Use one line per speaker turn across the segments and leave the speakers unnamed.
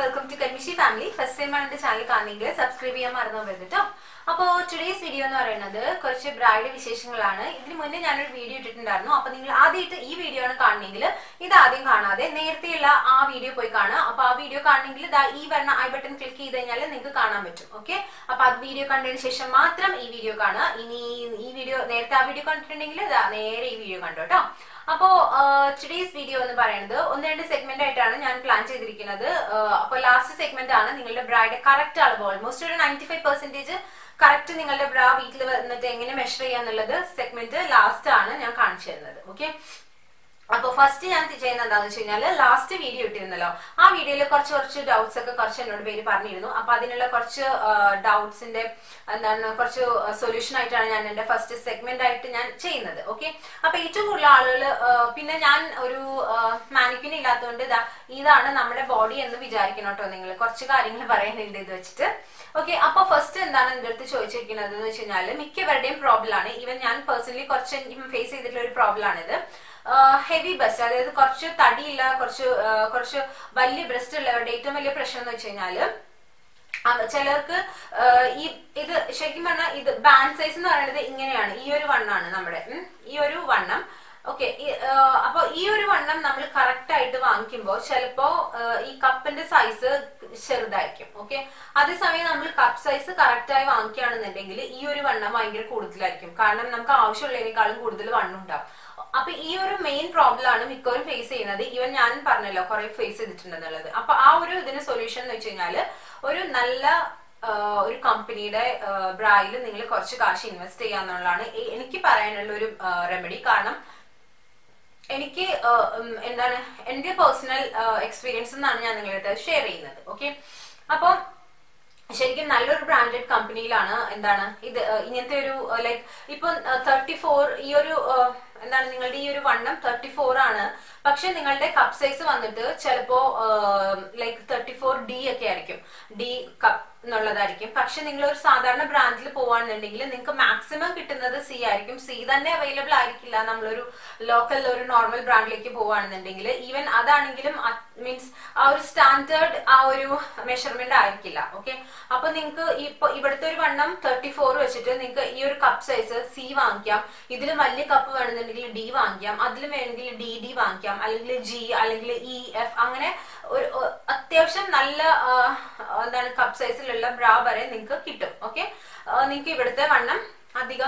Welcome to Kanmishi family first time ആണ് എന്റെ channel കാണുന്നെങ്കിൽ സബ്സ്ക്രൈബ് ചെയ്യാൻ മറന്നു പോകരുത് കേട്ടോ അപ്പോൾ ടുഡേസ് വീഡിയോ എന്ന് പറയുന്നത് കുറച്ച് ബ്രൈഡ് വിശേഷങ്ങളാണ് ഇതിന് മുന്നേ ഞാനൊരു വീഡിയോ ഇട്ടിട്ടുണ്ടായിരുന്നു അപ്പൊ നിങ്ങൾ ആദ്യമായിട്ട് ഈ വീഡിയോ ആണ് കാണുന്നെങ്കിൽ ഇത് ആദ്യം കാണാതെ നേരത്തെയുള്ള ആ വീഡിയോ പോയി കാണുക അപ്പൊ ആ വീഡിയോ കാണണമെങ്കിൽ ദാ ഈ വരുന്ന ഐ ബട്ടൺ ക്ലിക്ക് ചെയ്ത് കഴിഞ്ഞാൽ നിങ്ങൾക്ക് കാണാൻ പറ്റും ഓക്കെ അപ്പൊ അത് വീഡിയോ കണ്ടതിന് ശേഷം മാത്രം ഈ വീഡിയോ കാണുക ഇനി ഈ വീഡിയോ നേരത്തെ ആ വീഡിയോ കണ്ടിട്ടുണ്ടെങ്കിൽ ദാ നേരെ ഈ വീഡിയോ കണ്ടു കേട്ടോ അപ്പോ ടുഡേസ് വീഡിയോ എന്ന് പറയുന്നത് ഒന്ന് രണ്ട് സെഗ്മെന്റ് ആയിട്ടാണ് ഞാൻ പ്ലാൻ ചെയ്തിരിക്കുന്നത് അപ്പോൾ ലാസ്റ്റ് സെഗ്മെന്റ് ആണ് നിങ്ങളുടെ ബ്രൈഡ് കറക്റ്റ് അളവ് ഓൾമോസ്റ്റ് ഒരു നയൻറ്റി ഫൈവ് പെർസെന്റേജ് കറക്റ്റ് നിങ്ങളുടെ ബ്രാ വീട്ടിൽ വന്നിട്ട് എങ്ങനെ മെഷർ ചെയ്യാന്നുള്ളത് സെഗ്മെന്റ് ലാസ്റ്റ് ആണ് ഞാൻ കാണിച്ചു തരുന്നത് ഓക്കെ അപ്പൊ ഫസ്റ്റ് ഞാൻ ചെയ്യുന്നത് എന്താണെന്ന് വെച്ച് കഴിഞ്ഞാൽ ലാസ്റ്റ് വീഡിയോ ഇട്ടിരുന്നല്ലോ ആ വീഡിയോയിൽ കുറച്ച് കുറച്ച് ഡൗട്ട്സ് ഒക്കെ കുറച്ച് എന്നോട് പേര് പറഞ്ഞിരുന്നു അപ്പൊ അതിനുള്ള കുറച്ച് ഡൗട്ട്സിന്റെ എന്താണ് കുറച്ച് സൊല്യൂഷൻ ആയിട്ടാണ് ഞാൻ എന്റെ ഫസ്റ്റ് സെഗ്മെന്റ് ആയിട്ട് ഞാൻ ചെയ്യുന്നത് ഓക്കെ അപ്പൊ ഏറ്റവും കൂടുതൽ ആളുകൾ പിന്നെ ഞാൻ ഒരു മാനിക്വിൻ ഇല്ലാത്തതുകൊണ്ട് ഇതാ ഇതാണ് നമ്മുടെ ബോഡി എന്ന് വിചാരിക്കണം കേട്ടോ നിങ്ങൾ കുറച്ച് കാര്യങ്ങൾ പറയാനുണ്ട് ഇത് വെച്ചിട്ട് ഓക്കെ അപ്പൊ ഫസ്റ്റ് എന്താണ് എന്റെ അടുത്ത് ചോദിച്ചിരിക്കുന്നത് എന്ന് വെച്ച് കഴിഞ്ഞാൽ മിക്കവരുടെയും പ്രോബ്ലം ആണ് ഈവൻ ഞാൻ പേഴ്സണലി കുറച്ച് ഫേസ് ചെയ്തിട്ടുള്ള ഒരു പ്രോബ്ലം ആണിത് ഹെവി ബ്രസ്റ്റ് അതായത് കുറച്ച് തടിയില്ല കുറച്ച് കുറച്ച് വലിയ ബ്രസ്റ്റ് ഉള്ളവരുടെ ഏറ്റവും വലിയ പ്രശ്നം എന്ന് വെച്ച് കഴിഞ്ഞാല് ചിലർക്ക് ഈ ഇത് ശരിക്കും പറഞ്ഞാൽ ഇത് ബാൻഡ് സൈസ് എന്ന് പറയുന്നത് ഇങ്ങനെയാണ് ഈ ഒരു വണ്ണാണ് നമ്മുടെ ഈ ഒരു വണ്ണം ഓക്കെ അപ്പൊ ഈ ഒരു വണ്ണം നമ്മൾ കറക്റ്റ് ആയിട്ട് വാങ്ങിക്കുമ്പോൾ ചിലപ്പോ ഈ കപ്പിന്റെ സൈസ് ചെറുതായിരിക്കും ഓക്കെ അതേസമയം നമ്മൾ കപ്പ് സൈസ് കറക്റ്റ് ആയി വാങ്ങിക്കുകയാണെന്നുണ്ടെങ്കിൽ ഈ ഒരു വണ്ണം ഭയങ്കര കൂടുതലായിരിക്കും കാരണം നമുക്ക് ആവശ്യമുള്ളതിനേക്കാളും കൂടുതൽ വണ്ണം ഉണ്ടാവും അപ്പൊ ഈ ഒരു മെയിൻ പ്രോബ്ലം ആണ് മിക്കവരും ഫേസ് ചെയ്യുന്നത് ഈവൻ ഞാൻ പറഞ്ഞല്ലോ കുറെ ഫേസ് ചെയ്തിട്ടുണ്ടെന്നുള്ളത് അപ്പൊ ആ ഒരു ഇതിന് സൊല്യൂഷൻ എന്ന് വെച്ച് കഴിഞ്ഞാല് ഒരു നല്ല ഒരു കമ്പനിയുടെ ബ്രായിൽ നിങ്ങൾ കുറച്ച് കാശ് ഇൻവെസ്റ്റ് ചെയ്യാന്നുള്ളതാണ് എനിക്ക് പറയാനുള്ള ഒരു റെമഡി കാരണം എനിക്ക് എന്താണ് എന്റെ പേഴ്സണൽ എക്സ്പീരിയൻസ് എന്നാണ് ഞാൻ നിങ്ങളുടെ ഷെയർ ചെയ്യുന്നത് ഓക്കെ അപ്പം ശരിക്കും നല്ലൊരു ബ്രാൻഡഡ് കമ്പനിയിലാണ് എന്താണ് ഇത് ഇങ്ങനത്തെ ഒരു ലൈക്ക് ഇപ്പൊ തേർട്ടി ഫോർ ഈ ഒരു എന്താണ് നിങ്ങളുടെ ഈ ഒരു വണ്ണം തേർട്ടി ഫോർ ആണ് പക്ഷെ നിങ്ങളുടെ കപ്പ് സൈസ് വന്നിട്ട് ചിലപ്പോ ലൈക്ക് തേർട്ടി ഫോർ ഡി ഒക്കെ ആയിരിക്കും ഡി കപ്പ് എന്നുള്ളതായിരിക്കും പക്ഷെ നിങ്ങൾ ഒരു സാധാരണ ബ്രാൻഡിൽ പോവാണെന്നുണ്ടെങ്കിൽ നിങ്ങൾക്ക് മാക്സിമം കിട്ടുന്നത് സി ആയിരിക്കും സി തന്നെ അവൈലബിൾ ആയിരിക്കില്ല നമ്മളൊരു ലോക്കൽ ഒരു നോർമൽ ബ്രാൻഡിലേക്ക് പോവാണെന്നുണ്ടെങ്കിൽ ഈവൻ അതാണെങ്കിലും മീൻസ് ആ ഒരു സ്റ്റാൻഡേർഡ് ആ ഒരു മെഷർമെന്റ് ആയിരിക്കില്ല ഓക്കെ അപ്പൊ നിങ്ങൾക്ക് ഇപ്പൊ ഇവിടുത്തെ ഒരു വണ്ണം തേർട്ടി ഫോർ വെച്ചിട്ട് നിങ്ങൾക്ക് ഈ ഒരു കപ്പ് സൈസ് സി വാങ്ങിക്കാം ഇതിലും വലിയ കപ്പ് വേണമെന്നുണ്ടെങ്കിൽ ഡി വാങ്ങിക്കാം അതിലും വേണമെങ്കിൽ ഡി ഡി വാങ്ങിക്കാം അല്ലെങ്കിൽ ജി അല്ലെങ്കിൽ ഇ എഫ് അങ്ങനെ ഒരു അത്യാവശ്യം നല്ല എന്താണ് കപ്പ് സൈസിലുള്ള ബ്രാ വരെ നിങ്ങൾക്ക് കിട്ടും ഓക്കെ നിങ്ങൾക്ക് ഇവിടുത്തെ വണ്ണം അധികം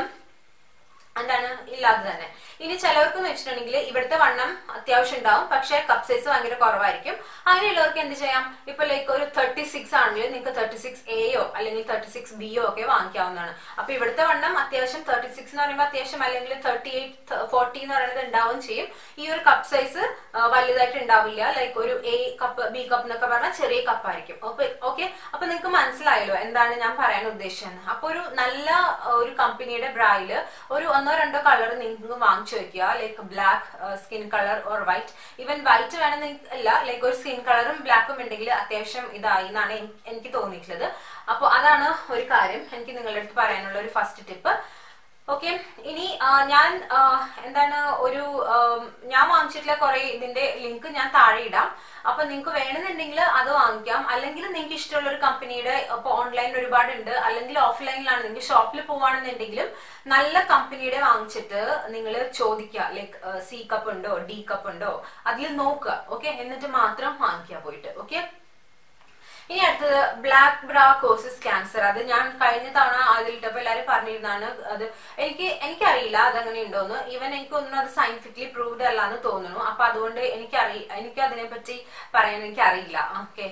എന്താണ് ഇല്ലാതെ തന്നെ ഇനി ചിലവർക്ക് എന്ന് വെച്ചിട്ടുണ്ടെങ്കിൽ ഇവിടുത്തെ വണ്ണം അത്യാവശ്യം ഉണ്ടാവും പക്ഷെ കപ്പ് സൈസ് ഭയങ്കര കുറവായിരിക്കും അങ്ങനെയുള്ളവർക്ക് എന്ത് ചെയ്യാം ഇപ്പൊ ലൈക്ക് ഒരു തേർട്ടി സിക്സ് ആണെങ്കിൽ നിങ്ങൾക്ക് തേർട്ടി സിക്സ് എയോ അല്ലെങ്കിൽ തേർട്ടി സിക്സ് ബിയോ ഒക്കെ വാങ്ങിക്കാവുന്നതാണ് അപ്പൊ ഇവിടുത്തെ വണ്ണം അത്യാവശ്യം തേർട്ടി സിക്സ് എന്ന് പറയുമ്പോൾ അത്യാവശ്യം അല്ലെങ്കിൽ തേർട്ടി എയ്റ്റ് ഫോർട്ടി എന്ന് പറയുന്നത് ഉണ്ടാവും ചെയ്യും ഈ ഒരു കപ്പ് സൈസ് വലുതായിട്ട് ഉണ്ടാവില്ല ലൈക്ക് ഒരു എ കപ്പ് ബി കപ്പ് എന്നൊക്കെ പറഞ്ഞാൽ ചെറിയ കപ്പായിരിക്കും ഓക്കെ അപ്പൊ നിങ്ങൾക്ക് മനസ്സിലായല്ലോ എന്താണ് ഞാൻ പറയാൻ ഉദ്ദേശിച്ചത് അപ്പൊ ഒരു നല്ല ഒരു കമ്പനിയുടെ ബ്രായില് ഒരു ഒന്നോ രണ്ടോ കളർ നിങ്ങൾക്ക് വാങ്ങിച്ചു വെക്കുക like black skin colour or white even white വേണമെന്ന് അല്ല ലൈക്ക് ഒരു സ്കിൻ കളറും ബ്ലാക്കും ഉണ്ടെങ്കിൽ അത്യാവശ്യം ഇതായി എന്നാണ് എനിക്ക് തോന്നിയിട്ടുള്ളത് അപ്പോൾ അതാണ് ഒരു കാര്യം എനിക്ക് നിങ്ങളുടെ അടുത്ത് പറയാനുള്ള ഒരു ഫസ്റ്റ് ടിപ്പ് ഓക്കെ ഇനി ഞാൻ എന്താണ് ഒരു ഞാൻ വാങ്ങിച്ചിട്ടുള്ള കുറെ ഇതിന്റെ ലിങ്ക് ഞാൻ താഴെ ഇടാം അപ്പൊ നിങ്ങൾക്ക് വേണമെന്നുണ്ടെങ്കിൽ അത് വാങ്ങിക്കാം അല്ലെങ്കിൽ നിങ്ങൾക്ക് ഇഷ്ടമുള്ള ഒരു കമ്പനിയുടെ ഇപ്പൊ ഓൺലൈനിൽ ഒരുപാട് ഉണ്ട് അല്ലെങ്കിൽ ഓഫ്ലൈനിലാണ് നിങ്ങൾക്ക് ഷോപ്പിൽ പോവാണെന്നുണ്ടെങ്കിലും നല്ല കമ്പനിയുടെ വാങ്ങിച്ചിട്ട് നിങ്ങൾ ചോദിക്കുക ലൈക്ക് സി കപ്പ് ഉണ്ടോ ഡി കപ്പ് ഉണ്ടോ അതിൽ നോക്കുക ഓക്കെ എന്നിട്ട് മാത്രം വാങ്ങിക്കുക പോയിട്ട് ഓക്കെ ഇനി അടുത്തത് ബ്ലാക്ക് ബ്രാ കോസസ് ക്യാൻസർ അത് ഞാൻ കഴിഞ്ഞ തവണ അതിലിട്ടപ്പോ എല്ലാരും പറഞ്ഞിരുന്നാണ് അത് എനിക്ക് എനിക്കറിയില്ല അതങ്ങനെ ഉണ്ടോന്ന് ഈവൻ എനിക്കൊന്നും അത് സയന്റിഫിക്കലി പ്രൂവ്ഡ് അല്ല എന്ന് തോന്നുന്നു അപ്പൊ അതുകൊണ്ട് എനിക്കറി എനിക്ക് അതിനെ പറ്റി പറയാൻ എനിക്കറിയില്ല ഓക്കെ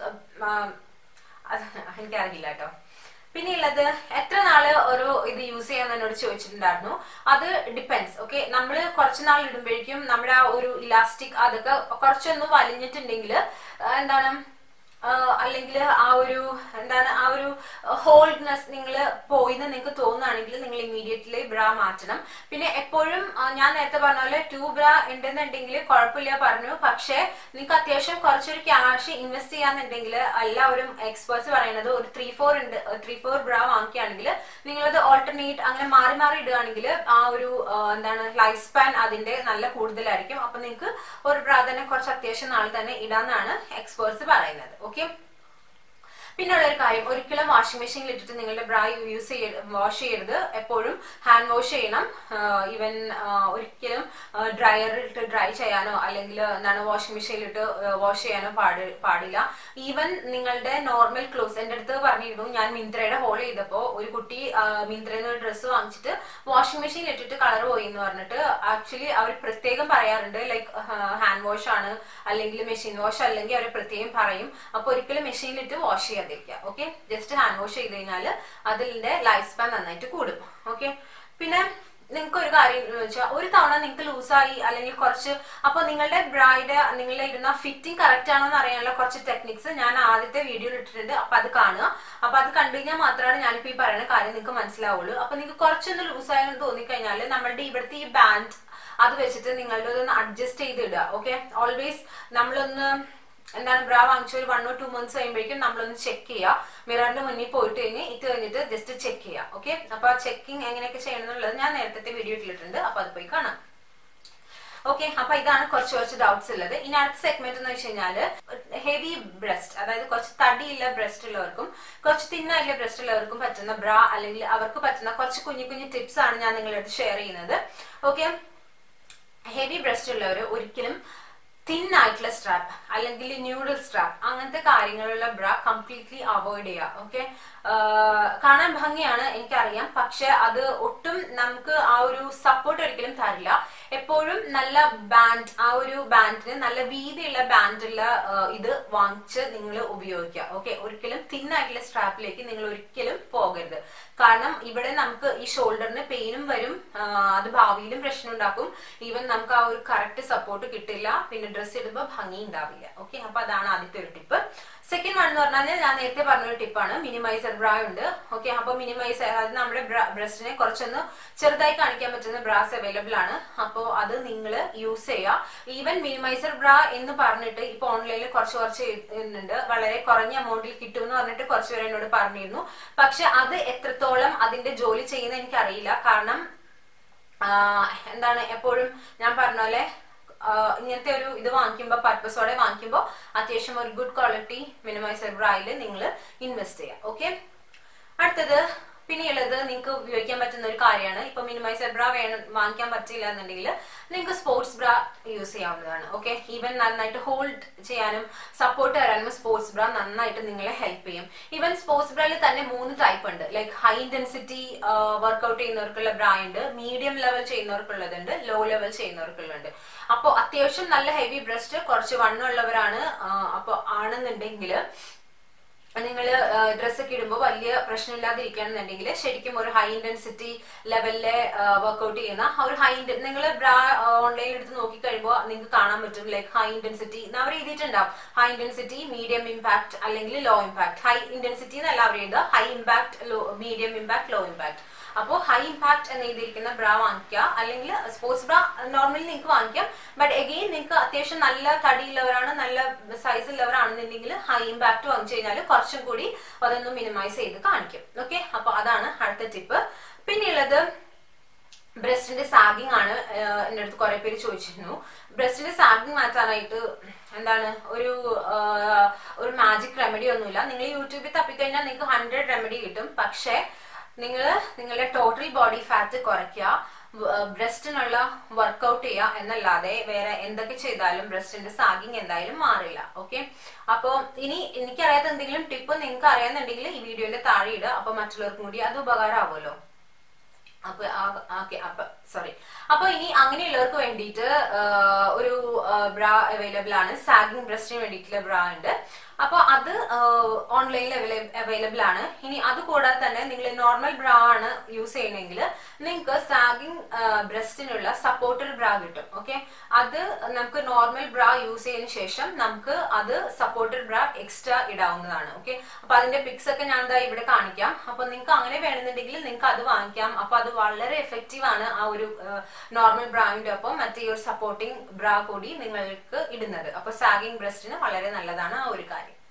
എനിക്കറിയില്ല കേട്ടോ പിന്നെ ഉള്ളത് എത്ര നാള് ഒരു ഇത് യൂസ് ചെയ്യാൻ എന്നോട് ചോദിച്ചിട്ടുണ്ടായിരുന്നു അത് ഡിപ്പെൻസ് ഓക്കെ നമ്മൾ കുറച്ച് നാൾ ഇടുമ്പോഴേക്കും നമ്മുടെ ആ ഒരു ഇലാസ്റ്റിക് അതൊക്കെ കുറച്ചൊന്ന് വലിഞ്ഞിട്ടുണ്ടെങ്കിൽ എന്താണ് അല്ലെങ്കിൽ ആ ഒരു എന്താണ് ആ ഒരു ഹോൾഡ്നെസ് നിങ്ങൾ പോയിന്ന് നിങ്ങൾക്ക് തോന്നുകയാണെങ്കിൽ നിങ്ങൾ ഇമ്മീഡിയറ്റ്ലി ബ്രാ മാറ്റണം പിന്നെ എപ്പോഴും ഞാൻ നേരത്തെ പറഞ്ഞ പോലെ ടു ബ്രാ ഉണ്ടെന്നുണ്ടെങ്കിൽ കുഴപ്പമില്ല പറഞ്ഞു പക്ഷേ നിങ്ങൾക്ക് അത്യാവശ്യം കുറച്ചൊരു ക്യാഷ് ഇൻവെസ്റ്റ് ചെയ്യാന്നുണ്ടെങ്കിൽ എല്ലാവരും എക്സ്പേർട്സ് പറയുന്നത് ഒരു ത്രീ ഫോർ ഉണ്ട് ത്രീ ഫോർ ബ്രാ വാങ്ങിക്കുകയാണെങ്കിൽ നിങ്ങളത് ഓൾട്ടർനേറ്റ് അങ്ങനെ മാറി മാറി ഇടുകയാണെങ്കിൽ ആ ഒരു എന്താണ് ലൈഫ് സ്പാൻ അതിന്റെ നല്ല കൂടുതലായിരിക്കും അപ്പൊ നിങ്ങൾക്ക് ഒരു ബ്രാ തന്നെ കുറച്ച് അത്യാവശ്യം നാൾ തന്നെ ഇടാന്നാണ് എക്സ്പേർട്സ് പറയുന്നത് ഓക്കെ ഓക്കെ പിന്നെയുള്ള ഒരു കാര്യം ഒരിക്കലും വാഷിംഗ് മെഷീനിൽ ഇട്ടിട്ട് നിങ്ങളുടെ ബ്രാ യൂസ് ചെയ്യ വാഷ് ചെയ്യരുത് എപ്പോഴും ഹാൻഡ് വാഷ് ചെയ്യണം ഈവൻ ഒരിക്കലും ഡ്രയറിൽ ഇട്ട് ഡ്രൈ ചെയ്യാനോ അല്ലെങ്കിൽ എന്താണ് വാഷിംഗ് മെഷീനിൽ ഇട്ട് വാഷ് ചെയ്യാനോ പാടി പാടില്ല ഈവൻ നിങ്ങളുടെ നോർമൽ ക്ലോത്ത്സ് എൻ്റെ അടുത്ത് പറഞ്ഞിരുന്നു ഞാൻ മിന്ത്രയുടെ ഹോൾ ചെയ്തപ്പോൾ ഒരു കുട്ടി മിന്ത്രയിൽ നിന്ന് ഒരു ഡ്രസ്സ് വാങ്ങിച്ചിട്ട് വാഷിംഗ് മെഷീനിൽ ഇട്ടിട്ട് കളർ പോയി എന്ന് പറഞ്ഞിട്ട് ആക്ച്വലി അവർ പ്രത്യേകം പറയാറുണ്ട് ലൈക്ക് ഹാൻഡ് വാഷ് ആണ് അല്ലെങ്കിൽ മെഷീൻ വാഷ് അല്ലെങ്കിൽ അവർ പ്രത്യേകം പറയും അപ്പൊ ഒരിക്കലും മെഷീനിലിട്ട് വാഷ് ചെയ്യാതിരിക്കുക ഓക്കെ ജസ്റ്റ് ഹാൻഡ് വാഷ് ചെയ്ത് കഴിഞ്ഞാൽ അതിന്റെ ലൈഫ് സ്പാൻ നന്നായിട്ട് കൂടും ഓക്കെ പിന്നെ നിങ്ങൾക്ക് ഒരു കാര്യം എന്ന് വെച്ചാൽ ഒരു തവണ നിങ്ങൾക്ക് ലൂസായി അല്ലെങ്കിൽ കുറച്ച് അപ്പൊ നിങ്ങളുടെ ബ്രൈഡ് നിങ്ങളുടെ ഇരുന്ന ഫിറ്റിംഗ് കറക്റ്റ് ആണോ എന്ന് അറിയാനുള്ള കുറച്ച് ടെക്നിക്സ് ഞാൻ ആദ്യത്തെ വീഡിയോയിൽ ഇട്ടിട്ടുണ്ട് അപ്പൊ അത് കാണുക അപ്പൊ അത് കണ്ടു കഴിഞ്ഞാൽ മാത്രമാണ് ഞാനിപ്പോ ഈ പറയുന്ന കാര്യം നിങ്ങൾക്ക് മനസ്സിലാവുള്ളൂ അപ്പൊ നിങ്ങൾക്ക് കുറച്ചൊന്ന് ലൂസായെന്ന് തോന്നിക്കഴിഞ്ഞാൽ നമ്മളുടെ ഇവിടുത്തെ ഈ ബാൻഡ് അത് വെച്ചിട്ട് നിങ്ങളുടെ ഒന്ന് അഡ്ജസ്റ്റ് ചെയ്ത് ഇടുക ഓക്കെ ഓൾവേസ് നമ്മളൊന്ന് എന്താണ് ബ്രാ വാങ്ങിച്ച ഒരു വൺ ഓർ ടു മന്ത്സ് കഴിയുമ്പോഴേക്കും നമ്മളൊന്ന് ചെക്ക് ചെയ്യുക മിററിന്റെ മുന്നിൽ പോയിട്ട് കഴിഞ്ഞ് ഇത് കഴിഞ്ഞിട്ട് ജസ്റ്റ് ചെക്ക് ചെയ്യുക ഓക്കെ അപ്പൊ ആ ചെക്കിങ് എങ്ങനെയൊക്കെ ചെയ്യണം എന്നുള്ളത് ഞാൻ നേരത്തെ വീഡിയോ ഇട്ടിട്ടുണ്ട് അപ്പൊ അത് പോയി കാണാം ഓക്കെ അപ്പൊ ഇതാണ് കുറച്ച് കുറച്ച് ഡൗട്ട്സ് ഉള്ളത് ഇനി അടുത്ത സെഗ്മെന്റ് എന്ന് വെച്ച് കഴിഞ്ഞാല് ഹെവി ബ്രസ്റ്റ് അതായത് കുറച്ച് തടിയുള്ള ബ്രസ്റ്റ് ഉള്ളവർക്കും കുറച്ച് തിന്നായിട്ടുള്ള ബ്രസ്റ്റ് ഉള്ളവർക്കും പറ്റുന്ന ബ്രാ അല്ലെങ്കിൽ അവർക്ക് പറ്റുന്ന കുറച്ച് കുഞ്ഞു കുഞ്ഞു ടിപ്സ് ആണ് ഞാൻ നിങ്ങളടുത്ത് ഷെയർ ചെയ്യുന്നത് ഓക്കെ ഹെവി ബ്രസ്റ്റ് ഉള്ളവർ ഒരിക്കലും തിൻ ആയിട്ടുള്ള സ്ട്രാപ്പ് അല്ലെങ്കിൽ ന്യൂഡിൽ സ്ട്രാപ്പ് അങ്ങനത്തെ കാര്യങ്ങളുള്ള ബ്ര കംപ്ലീറ്റ്ലി അവോയ്ഡ് ചെയ്യുക ഓക്കെ കാണാൻ ഭംഗിയാണ് എനിക്കറിയാം പക്ഷെ അത് ഒട്ടും നമുക്ക് ആ ഒരു സപ്പോർട്ട് ഒരിക്കലും തരില്ല എപ്പോഴും നല്ല ബാൻഡ് ആ ഒരു ബാൻഡിന് നല്ല വീതിയുള്ള ബാൻഡുള്ള ഇത് വാങ്ങിച്ച് നിങ്ങൾ ഉപയോഗിക്കുക ഓക്കെ ഒരിക്കലും തിന്നായിട്ടുള്ള സ്ട്രാപ്പിലേക്ക് നിങ്ങൾ ഒരിക്കലും പോകരുത് കാരണം ഇവിടെ നമുക്ക് ഈ ഷോൾഡറിന് പെയിനും വരും അത് ഭാവിയിലും പ്രശ്നം ഉണ്ടാക്കും ഈവൻ നമുക്ക് ആ ഒരു കറക്റ്റ് സപ്പോർട്ട് കിട്ടില്ല പിന്നെ ഡ്രസ്സ് ഇടുമ്പോൾ ഭംഗി ഉണ്ടാവില്ല ഓക്കെ അപ്പൊ അതാണ് ആദ്യത്തെ ഒരു ടിപ്പ് സെക്കൻഡ് വൺ എന്ന് പറഞ്ഞാൽ ഞാൻ നേരത്തെ പറഞ്ഞൊരു ടിപ്പാണ് മിനിമൈസർ ബ്രാ ഉണ്ട് ഓക്കെ അപ്പൊ മിനിമൈസർ അത് നമ്മുടെ ബ്രസ്റ്റിനെ കുറച്ചൊന്ന് ചെറുതായി കാണിക്കാൻ പറ്റുന്ന ബ്രാസ് അവൈലബിൾ ആണ് അപ്പോൾ അത് നിങ്ങൾ യൂസ് ചെയ്യുക ഈവൻ മിനിമൈസർ ബ്രാ എന്ന് പറഞ്ഞിട്ട് ഇപ്പൊ ഓൺലൈനിൽ കുറച്ച് കുറച്ച് ഉണ്ട് വളരെ കുറഞ്ഞ എമൗണ്ടിൽ കിട്ടും എന്ന് പറഞ്ഞിട്ട് കുറച്ച് പേര് എന്നോട് പറഞ്ഞിരുന്നു പക്ഷെ അത് എത്രത്തോളം അതിന്റെ ജോലി ചെയ്യുന്ന എനിക്കറിയില്ല കാരണം എന്താണ് എപ്പോഴും ഞാൻ പറഞ്ഞ പോലെ ഇങ്ങനത്തെ ഒരു ഇത് വാങ്ങിക്കുമ്പോൾ പർപ്പസോടെ വാങ്ങിക്കുമ്പോൾ അത്യാവശ്യം ഒരു ഗുഡ് ക്വാളിറ്റി മിനിമൈസർ ബ്രായിൽ നിങ്ങൾ ഇൻവെസ്റ്റ് ചെയ്യുക ഓക്കെ അടുത്തത് പിന്നെയുള്ളത് നിങ്ങൾക്ക് ഉപയോഗിക്കാൻ പറ്റുന്ന ഒരു കാര്യമാണ് ഇപ്പൊ മിനിമൈസർ ബ്രാ വേണം വാങ്ങിക്കാൻ പറ്റില്ല എന്നുണ്ടെങ്കിൽ നിങ്ങൾക്ക് സ്പോർട്സ് ബ്രാ യൂസ് ചെയ്യാവുന്നതാണ് ഓക്കെ ഈവൻ നന്നായിട്ട് ഹോൾഡ് ചെയ്യാനും സപ്പോർട്ട് തരാനും സ്പോർട്സ് ബ്രാ നന്നായിട്ട് നിങ്ങളെ ഹെൽപ്പ് ചെയ്യും ഈവൻ സ്പോർട്സ് ബ്രായിൽ തന്നെ മൂന്ന് ടൈപ്പ് ഉണ്ട് ലൈക്ക് ഹൈ ഇന്റൻസിറ്റി വർക്ക്ഔട്ട് ചെയ്യുന്നവർക്കുള്ള ബ്രാ ഉണ്ട് മീഡിയം ലെവൽ ചെയ്യുന്നവർക്കുള്ളതുണ്ട് ലോ ലെവൽ ചെയ്യുന്നവർക്കുള്ളുണ്ട് അപ്പോൾ അത്യാവശ്യം നല്ല ഹെവി ബ്രസ്റ്റ് കുറച്ച് വണ്ണമുള്ളവരാണ് അപ്പോൾ ആണെന്നുണ്ടെങ്കിൽ നിങ്ങൾ ഡ്രസ്സൊക്കെ ഇടുമ്പോൾ വലിയ പ്രശ്നമില്ലാതിരിക്കുകയാണെന്നുണ്ടെങ്കിൽ ശരിക്കും ഒരു ഹൈ ഇന്റൻസിറ്റി ലെവലിലെ വർക്ക്ഔട്ട് ചെയ്യുന്ന ഒരു ഹൈ നിങ്ങൾ ബ്രാ ഓൺലൈനിൽ എടുത്ത് നോക്കി കഴിയുമ്പോൾ നിങ്ങൾക്ക് കാണാൻ പറ്റും ലൈക്ക് ഹൈ ഇന്റൻസിറ്റി അവർ എഴുതിയിട്ടുണ്ടാവും ഹൈ ഇന്റൻസിറ്റി മീഡിയം ഇമ്പാക്ട് അല്ലെങ്കിൽ ലോ ഇമ്പാക്ട് ഹൈ ഇന്റൻസിറ്റി എന്നല്ല അവർ എഴുതുക high impact low medium impact low impact അപ്പോൾ ഹൈ ഇമ്പാക്ട് എന്ന് എഴുതിയിരിക്കുന്ന ബ്രാ വാങ്ങിക്കുക അല്ലെങ്കിൽ സ്പോർട്സ് ബ്രാ നോർമലി നിങ്ങൾക്ക് വാങ്ങിക്കാം ബട്ട് എഗെയിൻ നിങ്ങൾക്ക് അത്യാവശ്യം നല്ല തടിയുള്ളവരാണ് നല്ല സൈസ് ഉള്ളവരാണെന്നുണ്ടെങ്കിൽ ഹൈ ഇമ്പാക്ട് വാങ്ങിച്ചു കഴിഞ്ഞാൽ കുറച്ചും കൂടി അതൊന്ന് മിനിമൈസ് ചെയ്ത് കാണിക്കും ഓക്കെ അപ്പൊ അതാണ് അടുത്ത ടിപ്പ് പിന്നെയുള്ളത് ബ്രസ്റ്റിന്റെ സാഗിങ് ആണ് എൻ്റെ അടുത്ത് കുറെ പേര് ചോദിച്ചിരുന്നു ബ്രസ്റ്റിന്റെ സാഗിങ് മാറ്റാനായിട്ട് എന്താണ് ഒരു ഒരു മാജിക് റെമഡി ഒന്നുമില്ല നിങ്ങൾ യൂട്യൂബിൽ തപ്പിക്കഴിഞ്ഞാൽ നിങ്ങൾക്ക് ഹൺഡ്രഡ് റെമഡി കിട്ടും പക്ഷേ നിങ്ങൾ നിങ്ങളുടെ ടോട്ടൽ ബോഡി ഫാറ്റ് കുറയ്ക്കുക ബ്രസ്റ്റിനുള്ള വർക്കൗട്ട് ചെയ്യുക എന്നല്ലാതെ വേറെ എന്തൊക്കെ ചെയ്താലും ബ്രസ്റ്റിന്റെ സാഗിങ് എന്തായാലും മാറില്ല ഓക്കെ അപ്പൊ ഇനി എനിക്കറിയാത്ത എന്തെങ്കിലും ടിപ്പ് നിങ്ങൾക്ക് അറിയാന്നുണ്ടെങ്കിൽ ഈ വീഡിയോന്റെ താഴെ ഇടുക അപ്പൊ മറ്റുള്ളവർക്കും കൂടി അത് ഉപകാരമാവുമല്ലോ അപ്പൊ ഓക്കെ അപ്പൊ സോറി അപ്പൊ ഇനി അങ്ങനെയുള്ളവർക്ക് വേണ്ടിയിട്ട് ഒരു ബ്രാ അവൈലബിൾ ആണ് സാഗിങ് ബ്രസ്റ്റിന് വേണ്ടിയിട്ടുള്ള ബ്രാ ഉണ്ട് അപ്പൊ അത് ഓൺലൈനിൽ അവൈലബിൾ ആണ് ഇനി അത് കൂടാതെ തന്നെ നിങ്ങൾ നോർമൽ ബ്രാ ആണ് യൂസ് ചെയ്യണമെങ്കിൽ നിങ്ങൾക്ക് സാഗിങ് ബ്രസ്റ്റിനുള്ള സപ്പോർട്ടർ ബ്രാ കിട്ടും ഓക്കെ അത് നമുക്ക് നോർമൽ ബ്രാ യൂസ് ചെയ്തതിനു ശേഷം നമുക്ക് അത് സപ്പോർട്ടർ ബ്രാ എക്സ്ട്രാ ഇടാവുന്നതാണ് ഓക്കെ അപ്പൊ അതിന്റെ പിക്സ് ഒക്കെ ഞാൻ എന്താ ഇവിടെ കാണിക്കാം അപ്പൊ നിങ്ങൾക്ക് അങ്ങനെ വേണമെന്നുണ്ടെങ്കിൽ നിങ്ങൾക്ക് അത് വാങ്ങിക്കാം അപ്പൊ അത് വളരെ എഫക്റ്റീവ് ആണ് ആ ഒരു നോർമൽ ബ്രാൻഡ് ഒപ്പം മറ്റേ ഒരു സപ്പോർട്ടിംഗ് ബ്രാ കൂടി നിങ്ങൾക്ക് ഇടുന്നത് അപ്പൊ സാഗിങ് ബ്രസ്റ്റിന് വളരെ നല്ലതാണ് ആ ഒരു കാര്യം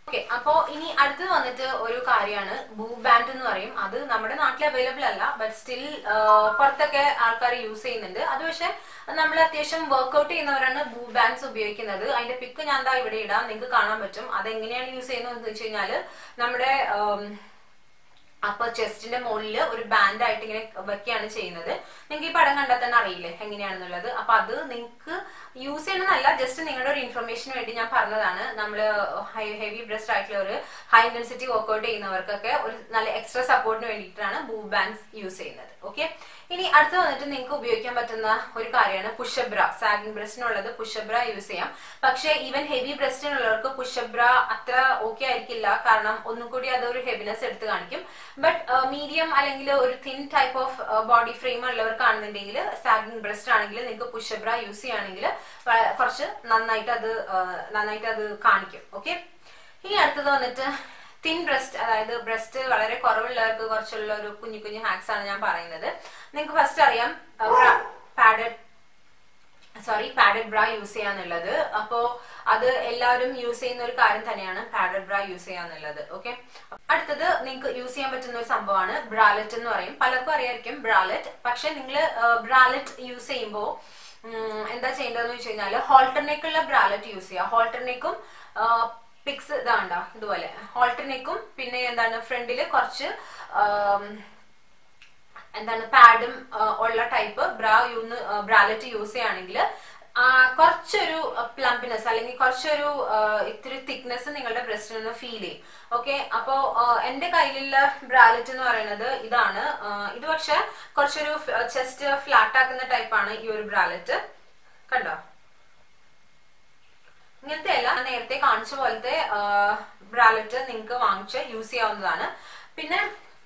ഓക്കെ അപ്പോ ഇനി അടുത്തത് വന്നിട്ട് ഒരു കാര്യമാണ് ബൂ ബാൻഡ് എന്ന് പറയും അത് നമ്മുടെ നാട്ടിൽ അവൈലബിൾ അല്ല ബട്ട് സ്റ്റിൽ പുറത്തൊക്കെ ആൾക്കാർ യൂസ് ചെയ്യുന്നുണ്ട് അത് പക്ഷെ നമ്മൾ അത്യാവശ്യം വർക്ക്ഔട്ട് ചെയ്യുന്നവരാണ് ബൂ ബാൻഡ്സ് ഉപയോഗിക്കുന്നത് അതിന്റെ പിക്ക് ഞാൻ ദാ ഇവിടെ ഇടാം നിങ്ങൾക്ക് കാണാൻ പറ്റും അതെങ്ങനെയാണ് യൂസ് ചെയ്യുന്നത് എന്ന് വെച്ച് കഴിഞ്ഞാല് നമ്മുടെ ഉം, അപ്പൊ ചെസ്റ്റിന്റെ മുകളിൽ ഒരു ബാൻഡ് ആയിട്ട് ഇങ്ങനെ വെക്കുകയാണ് ചെയ്യുന്നത് നിങ്ങൾക്ക് ഈ പടം കണ്ടാൽ തന്നെ അറിയില്ലേ എങ്ങനെയാണെന്നുള്ളത് അപ്പൊ അത് നിങ്ങൾക്ക് യൂസ് ചെയ്യണമെന്നല്ല ജസ്റ്റ് നിങ്ങളുടെ ഒരു ഇൻഫർമേഷന് വേണ്ടി ഞാൻ പറഞ്ഞതാണ് നമ്മൾ ഹൈ ഹെവി ബ്രസ്റ്റ് ആയിട്ടുള്ള ഒരു ഹൈ ഇന്റൻസിറ്റി വർക്ക്ഔട്ട് ചെയ്യുന്നവർക്കൊക്കെ ഒരു നല്ല എക്സ്ട്രാ സപ്പോർട്ടിന് വേണ്ടിയിട്ടാണ് ബൂ ബാൻഡ്സ് യൂസ് ചെയ്യുന്നത് ഓക്കെ ഇനി അടുത്ത് വന്നിട്ട് നിങ്ങൾക്ക് ഉപയോഗിക്കാൻ പറ്റുന്ന ഒരു കാര്യമാണ് പുഷബ്ര സാഗിങ് ബ്രസ്റ്റിനുള്ളത് പുഷബ്ര യൂസ് ചെയ്യാം പക്ഷേ ഈവൻ ഹെവി ബ്രസ്റ്റിനുള്ളവർക്ക് പുഷബ്ര അത്ര ഓക്കെ ആയിരിക്കില്ല കാരണം ഒന്നും കൂടി അത് ഒരു ഹെവിനെസ് എടുത്ത് കാണിക്കും ബട്ട് മീഡിയം അല്ലെങ്കിൽ ഒരു thin type of body frame ഉള്ളവർക്കാണെന്നുണ്ടെങ്കിൽ സാഗിങ് ബ്രസ്റ്റ് ആണെങ്കിൽ നിങ്ങൾക്ക് പുഷബ്ര യൂസ് ചെയ്യുകയാണെങ്കിൽ വ- കുറച്ച് നന്നായിട്ട് അത് ആ, നന്നായിട്ട് അത് കാണിക്കും ഓക്കെ ഇനി അടുത്തത് വന്നിട്ട് തിൻ ബ്രസ്റ്റ് അതായത് ബ്രസ്റ്റ് വളരെ കുറവുള്ളവർക്ക് കുറച്ചുള്ള ഒരു കുഞ്ഞു കുഞ്ഞു ഹാക്സ് ആണ് ഞാൻ പറയുന്നത് നിങ്ങൾക്ക് ഫസ്റ്റ് അറിയാം padded sorry padded bra use ചെയ്യാന്നുള്ളത് അപ്പോ അത് എല്ലാവരും യൂസ് ചെയ്യുന്ന ഒരു കാര്യം തന്നെയാണ് പാഡഡ് ബ്ര യൂസ് ചെയ്യാന്നുള്ളത് ഓക്കെ അടുത്തത് നിങ്ങൾക്ക് യൂസ് ചെയ്യാൻ പറ്റുന്ന ഒരു സംഭവമാണ് ബ്രാലറ്റ് എന്ന് പറയും പലർക്കും അറിയായിരിക്കും ബ്രാലറ്റ് പക്ഷെ നിങ്ങൾ ബ്രാലറ്റ് യൂസ് ചെയ്യുമ്പോൾ എന്താ ചെയ്യേണ്ടതെന്ന് വെച്ച് കഴിഞ്ഞാൽ ഹോൾട്ടർനെക്കുള്ള ബ്രാലറ്റ് യൂസ് ചെയ്യുക ഹോൾട്ടർനെക്കും പിക്സ് ഇതാണ്ടോ ഇതുപോലെ ഹോൾട്ടർനെക്കും പിന്നെ എന്താണ് ഫ്രണ്ടിൽ കുറച്ച് ആം, എന്താണ് പാഡും ഉള്ള ടൈപ്പ് ബ്രാ യൂന്ന് ബ്രാലറ്റ് യൂസ് ചെയ്യുകയാണെങ്കിൽ കുറച്ചൊരു പ്ലംപിനെസ് അല്ലെങ്കിൽ കുറച്ചൊരു ആ, ഇത്തിരി തിക്നെസ് നിങ്ങളുടെ ബ്രസ്റ്റിൽ നിന്ന് ഫീൽ ചെയ്യും ഓക്കെ അപ്പോ ആ, എന്റെ കയ്യിലുള്ള ബ്രാലറ്റ് എന്ന് പറയുന്നത് ഇതാണ് ആ, ഇത് പക്ഷെ കുറച്ചൊരു ചെസ്റ്റ് ഫ്ലാറ്റ് ആക്കുന്ന ടൈപ്പാണ് ഈ ഒരു ബ്രാലറ്റ് കണ്ടോ ഇങ്ങനത്തെ അല്ല ഞാൻ നേരത്തെ കാണിച്ച പോലത്തെ ബ്രാലറ്റ് നിങ്ങൾക്ക് വാങ്ങിച്ച് യൂസ് ചെയ്യാവുന്നതാണ് പിന്നെ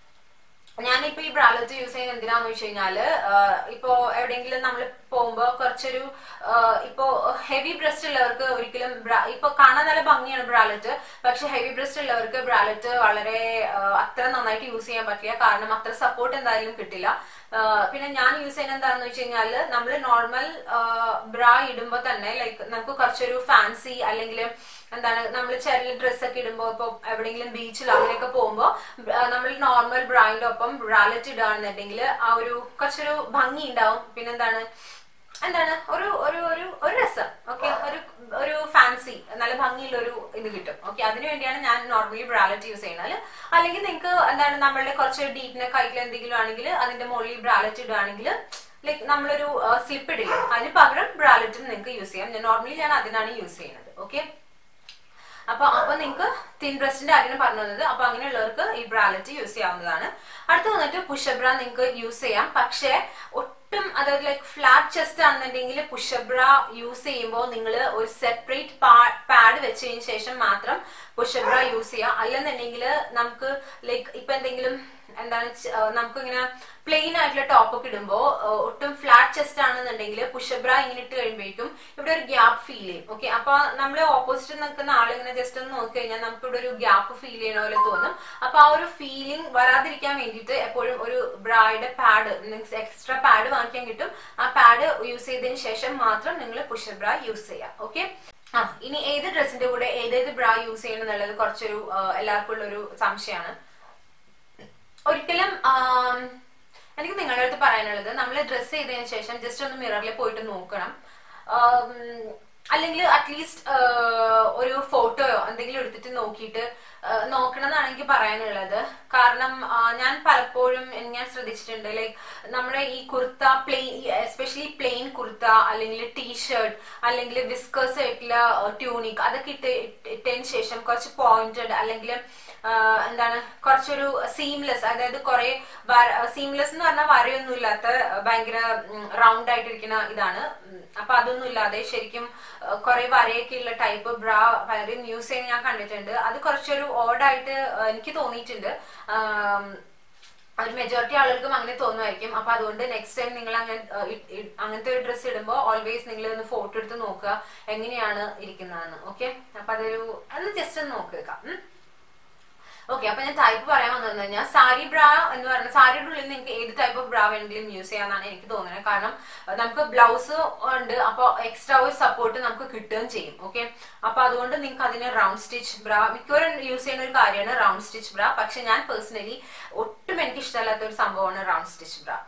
ഞാനിപ്പോ ഈ ബ്രാലറ്റ് യൂസ് ചെയ്യുന്നത് എന്തിനാന്ന് വെച്ച് കഴിഞ്ഞാല് ആഹ് ഇപ്പോ എവിടെയെങ്കിലും നമ്മൾ പോകുമ്പോ കുറച്ചൊരു ആഹ് ഇപ്പോ ഹെവി ബ്രസ്റ്റ് ഉള്ളവർക്ക് ഒരിക്കലും ബ്ര- ഇപ്പൊ കാണാൻ നല്ല ഭംഗിയാണ് ബ്രാലറ്റ് പക്ഷെ ഹെവി ബ്രസ്റ്റ് ഉള്ളവർക്ക് ബ്രാലറ്റ് വളരെ ആഹ് അത്ര നന്നായിട്ട് യൂസ് ചെയ്യാൻ പറ്റില്ല കാരണം അത്ര സപ്പോർട്ട് എന്തായാലും കിട്ടില്ല ആഹ് പിന്നെ ഞാൻ യൂസ് ചെയ്യുന്നത് എന്താണെന്ന് വെച്ച് കഴിഞ്ഞാല് നമ്മൾ നോർമൽ ബ്രാ ഇടുമ്പോ തന്നെ ലൈക്ക് നമുക്ക് കുറച്ചൊരു ഫാൻസി അല്ലെങ്കിൽ എന്താണ് നമ്മൾ ചെറിയ ഡ്രസ്സൊക്കെ ഇടുമ്പോ ഇപ്പൊ എവിടെയെങ്കിലും ബീച്ചിലോ അങ്ങനെയൊക്കെ പോകുമ്പോ നമ്മൾ നോർമൽ ബ്രാൻഡിന്റെ ഒപ്പം ബ്രാലറ്റ് ഇടുകയാണെന്നുണ്ടെങ്കിൽ ആ ഒരു കുറച്ചൊരു ഭംഗി ഉണ്ടാവും പിന്നെന്താണ് എന്താണ് ഒരു ഒരു ഒരു ഒരു രസം ഓക്കെ ഒരു ഒരു ഫാൻസി നല്ല ഭംഗിയുള്ള ഒരു ഇത് കിട്ടും ഓക്കെ അതിനു വേണ്ടിയാണ് ഞാൻ നോർമലി ബ്രാലറ്റ് യൂസ് ചെയ്യുന്നത് അല്ലെങ്കിൽ നിങ്ങൾക്ക് എന്താണ് നമ്മളുടെ കുറച്ച് ഡീപ് നെക്ക് ആയിട്ടുള്ള എന്തെങ്കിലും ആണെങ്കിൽ അതിന്റെ മുകളിൽ ബ്രാലറ്റ് ഇടുകയാണെങ്കിൽ ലൈക്ക് നമ്മളൊരു സ്ലിപ്പ് ഇടില്ല അതിന് പകരം ബ്രാലറ്റും നിങ്ങൾക്ക് യൂസ് ചെയ്യാം ഞാൻ നോർമലി ഞാൻ അതിനാണ് യൂസ് ചെയ്യുന്നത് ഓക്കെ അപ്പൊ അപ്പൊ നിങ്ങൾക്ക് തിൻ ബ്രസ്റ്റിന്റെ കാര്യം പറഞ്ഞു തന്നത് അപ്പൊ അങ്ങനെയുള്ളവർക്ക് ഈ ബ്രാലറ്റ് യൂസ് ചെയ്യാവുന്നതാണ് അടുത്ത് വന്നിട്ട് പുഷബ്ര നിങ്ങൾക്ക് യൂസ് ചെയ്യാം പക്ഷേ ഒട്ടും അതായത് ലൈക്ക് ഫ്ലാറ്റ് ചെസ്റ്റ് ആണെന്നുണ്ടെങ്കിൽ പുഷബ്ര യൂസ് ചെയ്യുമ്പോൾ നിങ്ങൾ ഒരു സെപ്പറേറ്റ് പാഡ് വെച്ചതിന് ശേഷം മാത്രം പുഷബ്ര യൂസ് ചെയ്യാം അല്ലെന്നുണ്ടെങ്കിൽ നമുക്ക് ലൈക്ക് ഇപ്പൊ എന്തെങ്കിലും എന്താണ് ച- ആ, നമുക്കിങ്ങനെ പ്ലെയിൻ ആയിട്ടുള്ള ടോപ്പ് ഒക്കെ ഇടുമ്പോൾ ഒട്ടും ഫ്ലാറ്റ് ചെസ്റ്റ് ആണെന്നുണ്ടെങ്കിൽ പുഷബ്ര ഇങ്ങനെ ഇട്ട് കഴിയുമ്പോഴേക്കും ഇവിടെ ഒരു ഗ്യാപ്പ് ഫീൽ ചെയ്യും ഓക്കെ അപ്പൊ നമ്മൾ ഓപ്പോസിറ്റ് നിൽക്കുന്ന ആൾ ഇങ്ങനെ ജസ്റ്റ് ഒന്ന് നോക്കി കഴിഞ്ഞാൽ നമുക്ക് ഇവിടെ ഒരു ഗ്യാപ്പ് ഫീൽ ചെയ്യണ പോലെ തോന്നും അപ്പൊ ആ ഒരു ഫീലിംഗ് വരാതിരിക്കാൻ വേണ്ടിയിട്ട് എപ്പോഴും ഒരു ബ്രായുടെ പാഡ് മീൻസ് എക്സ്ട്രാ പാഡ് വാങ്ങിക്കാൻ കിട്ടും ആ പാഡ് യൂസ് ചെയ്തതിന് ശേഷം മാത്രം നിങ്ങൾ പുഷബ്ര യൂസ് ചെയ്യാം ഓക്കെ ആ ഇനി ഏത് ഡ്രസ്സിന്റെ കൂടെ ഏതേത് ബ്രാ യൂസ് ചെയ്യണം എന്നുള്ളത് കുറച്ചൊരു ആ, എല്ലാവർക്കും ഉള്ള ഒരു സംശയമാണ് ഒരിക്കലും ആം, എനിക്ക് നിങ്ങളുടെ അടുത്ത് പറയാനുള്ളത് നമ്മൾ ഡ്രസ്സ് ചെയ്തതിന് ശേഷം ജസ്റ്റ് ഒന്ന് മിററിൽ പോയിട്ട് നോക്കണം ആം, അല്ലെങ്കിൽ അറ്റ്ലീസ്റ്റ് ഒരു ഫോട്ടോയോ എന്തെങ്കിലും എടുത്തിട്ട് നോക്കിയിട്ട് ആ, നോക്കണം എന്നാണ് എനിക്ക് പറയാനുള്ളത് കാരണം ആ, ഞാൻ പലപ്പോഴും ഞാൻ ശ്രദ്ധിച്ചിട്ടുണ്ട് ലൈക്ക് നമ്മുടെ ഈ kurta plain especially plain kurta അല്ലെങ്കിൽ ടീഷർട്ട് അല്ലെങ്കിൽ വിസ്കേഴ്സ് ആയിട്ടുള്ള ട്യൂണിക് അതൊക്കെ ഇട്ട് ഇട്ടതിന് ശേഷം കുറച്ച് പോയിന്റഡ് അല്ലെങ്കിൽ ആഹ് എന്താണ് കുറച്ചൊരു സീംലെസ് അതായത് കുറെ സീംലെസ് എന്ന് പറഞ്ഞാൽ വരയൊന്നും ഇല്ലാത്ത ഭയങ്കര റൗണ്ട് ആയിട്ടിരിക്കുന്ന ഇതാണ് ഉം, അപ്പൊ അതൊന്നും ഇല്ലാതെ ശരിക്കും കുറെ വരയൊക്കെ ഉള്ള ടൈപ്പ് ബ്രാ പലരും യൂസ് ചെയ്യുന്ന ഞാൻ കണ്ടിട്ടുണ്ട് അത് കുറച്ചൊരു ഓഡായിട്ട് എനിക്ക് തോന്നിയിട്ടുണ്ട് ആം, ഒരു മെജോറിറ്റി ആളുകൾക്കും അങ്ങനെ തോന്നുമായിരിക്കും അപ്പൊ അതുകൊണ്ട് നെക്സ്റ്റ് ടൈം നിങ്ങൾ അങ്ങനെ ഏഹ്, ഇ- ഇ- അങ്ങനത്തെ ഒരു ഡ്രസ്സ് ഇടുമ്പോൾ ഓൾവേസ് നിങ്ങൾ ഒന്ന് ഫോട്ടോ എടുത്ത് നോക്കുക എങ്ങനെയാണ് ഇരിക്കുന്നതെന്ന് ഓക്കെ അപ്പൊ അതൊരു അത് ജസ്റ്റ് ഒന്ന് നോക്കുക ഉം. ഓക്കെ അപ്പൊ ഞാൻ ടൈപ്പ് പറയാൻ വന്നതെന്ന് കഴിഞ്ഞാൽ സാരി ബ്ര എന്ന് പറയുന്നത് സാരിയുടെ ഉള്ളിൽ നിങ്ങൾക്ക് ഏത് ടൈപ്പ് ഓഫ് ബ്ര വേണമെങ്കിലും യൂസ് ചെയ്യാന്നാണ് എനിക്ക് തോന്നുന്നത് കാരണം അഹ് നമുക്ക് ബ്ലൗസ് ഉണ്ട് അപ്പൊ എക്സ്ട്രാ ഒരു സപ്പോർട്ട് നമുക്ക് കിട്ടുകയും ചെയ്യും ഓക്കെ അപ്പൊ അതുകൊണ്ട് നിങ്ങൾക്ക് അതിന് റൗണ്ട് സ്റ്റിച്ച് ബ്ര മിക്കവരും യൂസ് ചെയ്യുന്ന ഒരു കാര്യമാണ് റൗണ്ട് സ്റ്റിച്ച് ബ്ര പക്ഷെ ഞാൻ പേഴ്സണലി ഒട്ടും എനിക്ക് ഇഷ്ടമല്ലാത്ത ഒരു സംഭവമാണ് round stitch bra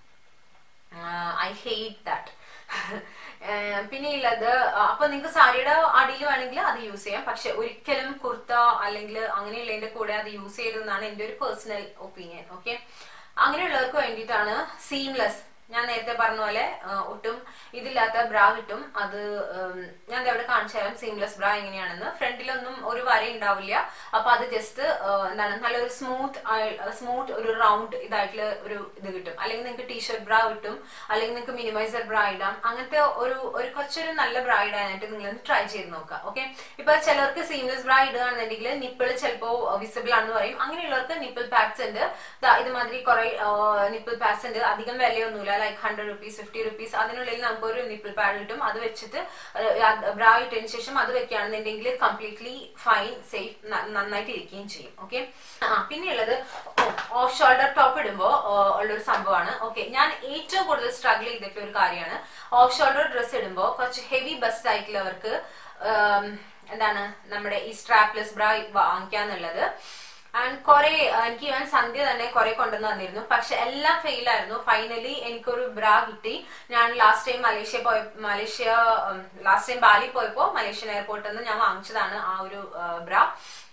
I hate that പിന്നെ ഉള്ളത് അപ്പൊ നിങ്ങൾക്ക് സാരിയുടെ അടിയിൽ വേണമെങ്കിൽ അത് യൂസ് ചെയ്യാം പക്ഷെ ഒരിക്കലും കുർത്ത അല്ലെങ്കിൽ അങ്ങനെയുള്ളതിന്റെ കൂടെ അത് യൂസ് ചെയ്തതെന്നാണ് എന്റെ ഒരു പേഴ്സണൽ ഒപ്പീനിയൻ ഓക്കെ അങ്ങനെയുള്ളവർക്ക് വേണ്ടിയിട്ടാണ് സീംലെസ് ഞാൻ നേരത്തെ പറഞ്ഞ പോലെ ആ, ഒട്ടും ഇതില്ലാത്ത ബ്രാ കിട്ടും അത് ഉം, ഞാൻ ദേ അവിടെ കാണിച്ചു തരാം സീംലെസ് ബ്രാ എങ്ങനെയാണെന്ന് ഫ്രണ്ടിലൊന്നും ഒരു വര ഉണ്ടാവില്ല അപ്പൊ അത് ജസ്റ്റ് എന്താണ് നല്ലൊരു സ്മൂത്ത് സ്മൂത്ത് ഒരു റൗണ്ട് ഇതായിട്ടുള്ള ഒരു ഇത് കിട്ടും അല്ലെങ്കിൽ നിങ്ങൾക്ക് ടീഷർട്ട് ബ്രാ കിട്ടും അല്ലെങ്കിൽ നിങ്ങൾക്ക് മിനിമൈസർ ബ്രാ ഇടാം അങ്ങനത്തെ ഒരു ഒരു കുറച്ചൊരു നല്ല ബ്രാ ഇടാനായിട്ട് നിങ്ങൾ ട്രൈ ചെയ്ത് നോക്കുക ഓക്കെ ഇപ്പൊ ചിലർക്ക് സീംലെസ് ബ്രാ ഇടുകയാണെന്നുണ്ടെങ്കിൽ നിപ്പിൾ ചിലപ്പോ വിസിബിൾ ആണെന്ന് പറയും അങ്ങനെയുള്ളവർക്ക് നിപ്പിൾ പാക്സ് ഉണ്ട് ദാ ഇതുമാതിരി കുറെ നിപ്പിൾ പാക്സ് ഉണ്ട് അധികം വിലയൊന്നുമില്ല like hundred rupees fifty rupees അതിനുള്ളിൽ നമുക്ക് ഒരു നിപ്പിൾ പാഡ് കിട്ടും അത് വെച്ചിട്ട് ബ്രാ ഇട്ടതിന് ശേഷം അത് വെക്കുകയാണെന്നുണ്ടെങ്കിൽ കംപ്ലീറ്റ്ലി ഫൈൻ സേഫ് നന്നായിട്ട് ഇരിക്കുകയും ചെയ്യും ഓക്കെ ആ പിന്നെയുള്ളത് ഓഫ് ഷോൾഡർ ടോപ്പ് ഇടുമ്പോൾ ഉള്ളൊരു സംഭവമാണ് ഓക്കെ ഞാൻ ഏറ്റവും കൂടുതൽ സ്ട്രഗിൾ ചെയ്തിട്ടുള്ള ഒരു കാര്യമാണ് ഓഫ് ഷോൾഡർ ഡ്രസ്സ് ഇടുമ്പോൾ കുറച്ച് ഹെവി ബസ്റ്റ് ആയിട്ടുള്ളവർക്ക് ഉം, എന്താണ് നമ്മുടെ ഈ സ്ട്രാപ്ലെസ് ബ്രാ വാങ്ങിക്കാന്നുള്ളത് ആൻഡ് കുറെ എനിക്ക് ഞാൻ സന്ധ്യ തന്നെ കുറെ കൊണ്ടുവന്ന് തന്നിരുന്നു പക്ഷെ എല്ലാം ഫെയിൽ ആയിരുന്നു ഫൈനലി എനിക്കൊരു ബ്രാ കിട്ടി ഞാൻ ലാസ്റ്റ് ടൈം മലേഷ്യ പോയ മലേഷ്യ ലാസ്റ്റ് ടൈം ബാലി പോയപ്പോ മലേഷ്യൻ എയർപോർട്ടിൽ നിന്ന് ഞാൻ വാങ്ങിച്ചതാണ് ആ ഒരു ബ്രാ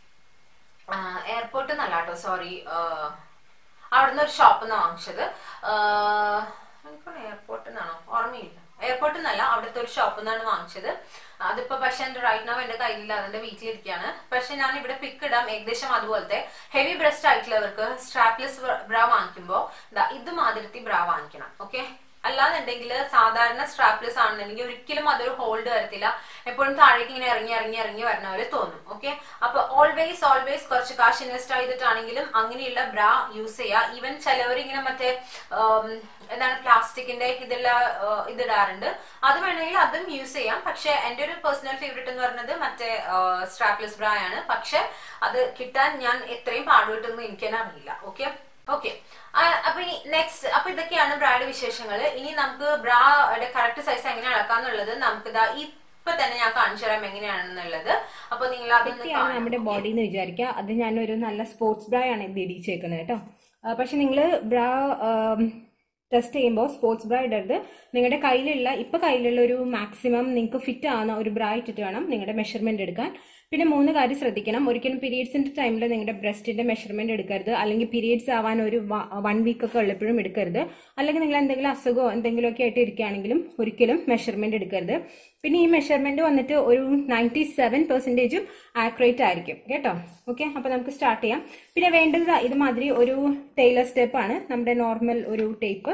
എയർപോർട്ടിൽ നിന്നല്ല കേട്ടോ സോറി അവിടുന്ന് ഒരു ഷോപ്പിൽ നിന്ന് വാങ്ങിച്ചത് എനിക്കൊന്ന് എയർപോർട്ടിൽ നിന്നാണോ ഓർമ്മയില്ല എയർപോർട്ടിൽ നിന്നല്ല അവിടുത്തെ ഒരു ഷോപ്പിൽ നിന്നാണ് വാങ്ങിച്ചത് അതിപ്പോ പക്ഷെ എന്റെ റൈറ്റ് നാവ് എന്റെ കയ്യിലില്ല അതിന്റെ വീട്ടിലിരിക്കുകയാണ് പക്ഷെ ഞാൻ ഇവിടെ പിക്ക് ഇടാം ഏകദേശം അതുപോലത്തെ ഹെവി ബ്രസ്റ്റ് ആയിട്ടുള്ളവർക്ക് സ്ട്രാപ്ലെസ് ബ്രാ വാങ്ങിക്കുമ്പോൾ ഇത് മാതിരത്തി ബ്രാ വാങ്ങിക്കണം ഓക്കെ അല്ലാന്നുണ്ടെങ്കിൽ സാധാരണ സ്ട്രാപ്ലെസ് ആണെന്നുണ്ടെങ്കിൽ ഒരിക്കലും അതൊരു ഹോൾഡ് വരത്തില്ല എപ്പോഴും താഴേക്ക് ഇങ്ങനെ ഇറങ്ങി ഇറങ്ങി ഇറങ്ങി വരുന്ന പോലെ തോന്നും ഓക്കെ അപ്പൊ ഓൾവേസ് ഓൾവേസ് കുറച്ച് കാശ് ഇൻവെസ്റ്റ് ചെയ്തിട്ടാണെങ്കിലും അങ്ങനെയുള്ള ബ്രാ യൂസ് ചെയ്യുക ഈവൻ ചിലവർ ഇങ്ങനെ മറ്റേ ഉം, എന്താണ് പ്ലാസ്റ്റിക്കിന്റെ ഇതെല്ലാം ഏഹ്, ഇതിടാറുണ്ട് അത് വേണമെങ്കിൽ അതും യൂസ് ചെയ്യാം പക്ഷെ എന്റെ ഒരു പേഴ്സണൽ ഫേവറേറ്റ് എന്ന് പറയുന്നത് മറ്റേ സ്ട്രാപ്ലെസ് ബ്രാ ആണ് പക്ഷെ അത് കിട്ടാൻ ഞാൻ എത്രയും പാടുപെട്ടെന്ന് എനിക്ക് തന്നെ അറിയില്ല ഓക്കെ ഓക്കെ അപ്പൊ ഇനി നെക്സ്റ്റ് അപ്പൊ ഇതൊക്കെയാണ് ബ്രായുടെ വിശേഷങ്ങൾ ഇനി നമുക്ക് ബ്രായുടെ കറക്റ്റ് സൈസ് എങ്ങനെ അളക്കാന്നുള്ളത് നമുക്ക് ഇതാ ഇപ്പൊ തന്നെ ഞാൻ കാണിച്ചു തരാം എങ്ങനെയാണെന്നുള്ളത് അപ്പൊ നിങ്ങൾ അതൊന്ന്
ഇതൊക്കെയാണ്
കാണാം.
നമ്മുടെ ബോഡി എന്ന് വിചാരിക്കുക അത് ഞാനൊരു നല്ല സ്പോർട്സ് ബ്രാ ആണ് ഇത് ഇടിച്ചേക്കുന്നത് കേട്ടോ ആ, പക്ഷെ നിങ്ങൾ ബ്രാ ടെസ്റ്റ് ചെയ്യുമ്പോൾ സ്പോർട്സ് ബ്രാ ഇടരുത് നിങ്ങളുടെ കയ്യിലുള്ള ഇപ്പൊ കയ്യിലുള്ള ഒരു മാക്സിമം നിങ്ങൾക്ക് ഫിറ്റ് ആവുന്ന ഒരു ബ്രാ ഇട്ടിട്ട് വേണം നിങ്ങളുടെ മെഷർമെന്റ് എടുക്കാൻ പിന്നെ മൂന്ന് കാര്യം ശ്രദ്ധിക്കണം ഒരിക്കലും പീരീഡ്സിന്റെ ടൈമിൽ നിങ്ങളുടെ ബ്രസ്റ്റിന്റെ മെഷർമെന്റ് എടുക്കരുത് അല്ലെങ്കിൽ പീരീഡ്സ് ആവാൻ ഒരു വൺ വീക്ക് ഒക്കെ ഉള്ളപ്പോഴും എടുക്കരുത് അല്ലെങ്കിൽ നിങ്ങൾ എന്തെങ്കിലും അസുഖമോ എന്തെങ്കിലുമൊക്കെ ആയിട്ട് ഇരിക്കുകയാണെങ്കിലും ഒരിക്കലും മെഷർമെന്റ് എടുക്കരുത് പിന്നെ ഈ മെഷർമെന്റ് വന്നിട്ട് ഒരു നയൻറ്റി സെവൻ പെർസെൻറ്റേജും ആക്യുറേറ്റ് ആയിരിക്കും കേട്ടോ ഓക്കെ അപ്പൊ നമുക്ക് സ്റ്റാർട്ട് ചെയ്യാം പിന്നെ വേണ്ടത് ദാ ഇതുമാതിരി ഒരു ടൈലർ സ്റ്റെപ്പ് ആണ് നമ്മുടെ നോർമൽ ഒരു ടേപ്പ്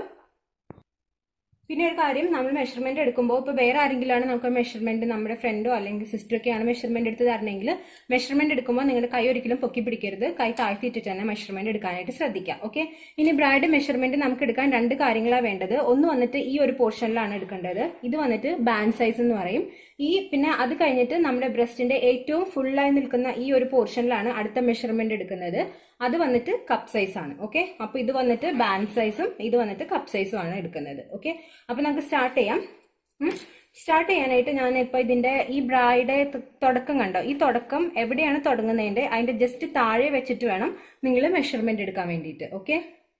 പിന്നെ ഒരു കാര്യം നമ്മൾ മെഷർമെന്റ് എടുക്കുമ്പോൾ ഇപ്പോൾ വേറെ ആരെങ്കിലുമാണ് നമുക്ക് മെഷർമെന്റ് നമ്മുടെ ഫ്രണ്ടോ അല്ലെങ്കിൽ സിസ്റ്ററോ ഒക്കെയാണ് മെഷർമെന്റ് എടുത്ത് തരണമെങ്കിൽ മെഷർമെന്റ് എടുക്കുമ്പോൾ നിങ്ങളുടെ കൈ ഒരിക്കലും പൊക്കി പിടിക്കരുത് കൈ താഴ്ത്തിയിട്ടിട്ട് തന്നെ മെഷർമെന്റ് എടുക്കാനായിട്ട് ശ്രദ്ധിക്കാം ഓക്കെ ഇനി ബ്രൈഡ് മെഷർമെന്റ് നമുക്ക് എടുക്കാൻ രണ്ട് കാര്യങ്ങളാണ് വേണ്ടത് ഒന്ന് വന്നിട്ട് ഈ ഒരു പോർഷനിലാണ് എടുക്കേണ്ടത് ഇത് വന്നിട്ട് ബാൻഡ് സൈസ് എന്ന് പറയും ഈ പിന്നെ അത് കഴിഞ്ഞിട്ട് നമ്മുടെ ബ്രസ്റ്റിന്റെ ഏറ്റവും ഫുള്ളായി നിൽക്കുന്ന ഈ ഒരു പോർഷനിലാണ് അടുത്ത മെഷർമെന്റ് എടുക്കുന്നത് അത് വന്നിട്ട് കപ്പ് സൈസ് ആണ് ഓക്കെ അപ്പൊ ഇത് വന്നിട്ട് ബാൻഡ് സൈസും ഇത് വന്നിട്ട് കപ്പ് സൈസും ആണ് എടുക്കുന്നത് ഓക്കെ അപ്പൊ നമുക്ക് സ്റ്റാർട്ട് ചെയ്യാം സ്റ്റാർട്ട് ചെയ്യാനായിട്ട് ഞാൻ ഇപ്പൊ ഇതിന്റെ ഈ ബ്രായുടെ ത- തുടക്കം കണ്ടോ ഈ തുടക്കം എവിടെയാണ് തുടങ്ങുന്നതിന്റെ അതിന്റെ ജസ്റ്റ് താഴെ വെച്ചിട്ട് വേണം നിങ്ങൾ മെഷർമെന്റ് എടുക്കാൻ വേണ്ടിയിട്ട് ഓക്കെ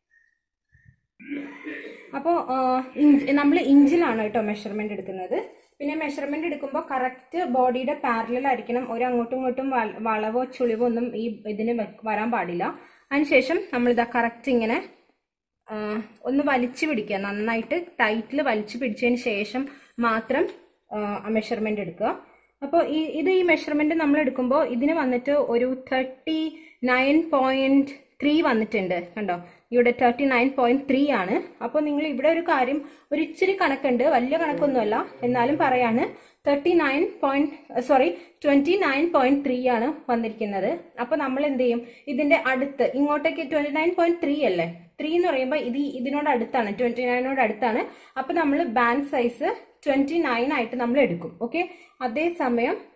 അപ്പോൾ നമ്മൾ ഇഞ്ചിലാണ് കേട്ടോ മെഷർമെന്റ് എടുക്കുന്നത് പിന്നെ മെഷർമെന്റ് എടുക്കുമ്പോൾ കറക്റ്റ് ബോഡിയുടെ പാരലൽ ആയിരിക്കണം ഒരു അങ്ങോട്ടും ഇങ്ങോട്ടും വ- വളവോ ചുളിവോ ഒന്നും ഈ ഇതിന് വ- വരാൻ പാടില്ല അതിനുശേഷം നമ്മളിതാ കറക്റ്റ് ഇങ്ങനെ ആ, ഒന്ന് വലിച്ചു പിടിക്കുക നന്നായിട്ട് ടൈറ്റിൽ വലിച്ചു പിടിച്ചതിന് ശേഷം മാത്രം മെഷർമെന്റ് എടുക്കുക അപ്പോൾ ഈ ഇത് ഈ മെഷർമെന്റ് നമ്മൾ എടുക്കുമ്പോൾ ഇതിന് വന്നിട്ട് ഒരു തേർട്ടി നയൻ പോയിന്റ് ത്രീ വന്നിട്ടുണ്ട് കണ്ടോ ഇവിടെ തേർട്ടി നയൻ പോയിന്റ് ത്രീ ആണ് അപ്പോൾ നിങ്ങൾ ഇവിടെ ഒരു കാര്യം ഒരു ഇച്ചിരി കണക്കുണ്ട് വലിയ കണക്കൊന്നുമല്ല എന്നാലും പറയാണ് thirty nine point sorry twenty nine point three ആണ് വന്നിരിക്കുന്നത് അപ്പോൾ നമ്മൾ എന്ത് ചെയ്യും ഇതിന്റെ അടുത്ത് ഇങ്ങോട്ടേക്ക് ട്വന്റി നയൻ പോയിന്റ് ത്രീ അല്ലേ ത്രീ എന്ന് പറയുമ്പോൾ ഇത് ഈ- ഇതിനോട് അടുത്താണ് ട്വന്റി നയനോട് അടുത്താണ് അപ്പോൾ നമ്മൾ ബാൻഡ് സൈസ് ട്വന്റി നയൻ ആയിട്ട് നമ്മൾ എടുക്കും ഓക്കെ അതേസമയം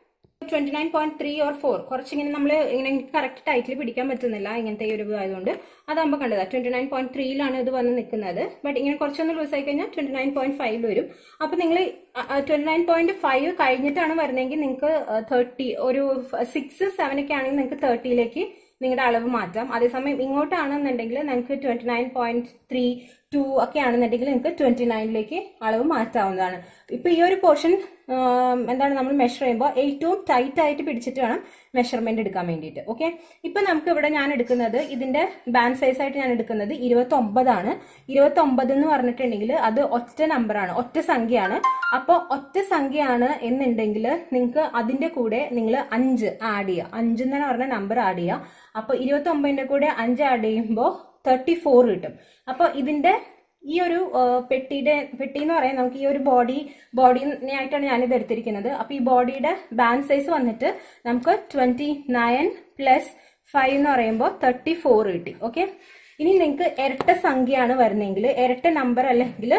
twenty nine point three or four കുറച്ചിങ്ങനെ നമ്മൾ ഇങ്ങനെ കറക്റ്റ് ടൈറ്റിൽ പിടിക്കാൻ പറ്റുന്നില്ല ഇങ്ങനത്തെ ഈ ഒരു ആയതുകൊണ്ട് അതാകുമ്പോൾ കണ്ടത് ട്വന്റി നയൻ പോയിന്റ് ത്രീയിലാണ് ഇത് വന്ന് നിൽക്കുന്നത് ബട്ട് ഇങ്ങനെ കുറച്ചൊന്ന് ലൂസ് ആയി കഴിഞ്ഞാൽ ട്വന്റി നയൻ പോയിന്റ് ഫൈവ് വരും അപ്പൊ നിങ്ങൾ ട്വന്റി നയൻ പോയിന്റ് ഫൈവ് കഴിഞ്ഞിട്ടാണ് വരുന്നതെങ്കിൽ നിങ്ങൾക്ക് തേർട്ടി ഒരു സിക്സ് സെവൻ ഒക്കെ ആണെങ്കിൽ നിങ്ങൾക്ക് തേർട്ടിയിലേക്ക് നിങ്ങളുടെ അളവ് മാറ്റാം അതേസമയം ഇങ്ങോട്ടാണെന്നുണ്ടെങ്കിൽ നിങ്ങൾക്ക് twenty nine point three two ഒക്കെ ആണെന്നുണ്ടെങ്കിൽ നിങ്ങൾക്ക് ട്വന്റി നയനിലേക്ക് അളവ് മാറ്റാവുന്നതാണ് ഇപ്പൊ ഈ ഒരു പോർഷൻ എന്താണ് നമ്മൾ മെഷർ ചെയ്യുമ്പോൾ ഏറ്റവും ടൈറ്റ് ആയിട്ട് പിടിച്ചിട്ട് വേണം മെഷർമെന്റ് എടുക്കാൻ വേണ്ടിയിട്ട് ഓക്കെ ഇപ്പൊ നമുക്ക് ഇവിടെ ഞാൻ എടുക്കുന്നത് ഇതിന്റെ ബാൻഡ് സൈസ് ആയിട്ട് ഞാൻ എടുക്കുന്നത് ഇരുപത്തി ഒമ്പതാണ് ഇരുപത്തി ഒമ്പത് എന്ന് പറഞ്ഞിട്ടുണ്ടെങ്കിൽ അത് ഒറ്റ നമ്പറാണ് ഒറ്റ സംഖ്യയാണ് അപ്പോൾ ഒറ്റ സംഖ്യയാണ് എന്നുണ്ടെങ്കിൽ നിങ്ങൾക്ക് അതിന്റെ കൂടെ നിങ്ങൾ അഞ്ച് ആഡ് ചെയ്യുക അഞ്ച് എന്ന് പറഞ്ഞ നമ്പർ ആഡ് ചെയ്യുക അപ്പൊ ഇരുപത്തി ഒമ്പതിന്റെ കൂടെ അഞ്ച് ആഡ് ചെയ്യുമ്പോൾ തേർട്ടി ഫോർ കിട്ടും അപ്പൊ ഇതിന്റെ ഈ ഒരു ആ, പെട്ടിയുടെ പെട്ടി എന്ന് പറയാൻ നമുക്ക് ഈ ഒരു ബോഡി ബോഡിനെ ആയിട്ടാണ് ഞാനിത് എടുത്തിരിക്കുന്നത് അപ്പൊ ഈ ബോഡിയുടെ ബാൻഡ് സൈസ് വന്നിട്ട് നമുക്ക് ട്വന്റി നയൻ പ്ലസ് ഫൈവ് എന്ന് പറയുമ്പോൾ തേർട്ടി ഫോർ കിട്ടി ഓക്കെ ഇനി നിങ്ങൾക്ക് ഇരട്ട സംഖ്യയാണ് വരുന്നതെങ്കിൽ ഇരട്ട നമ്പർ അല്ലെങ്കിൽ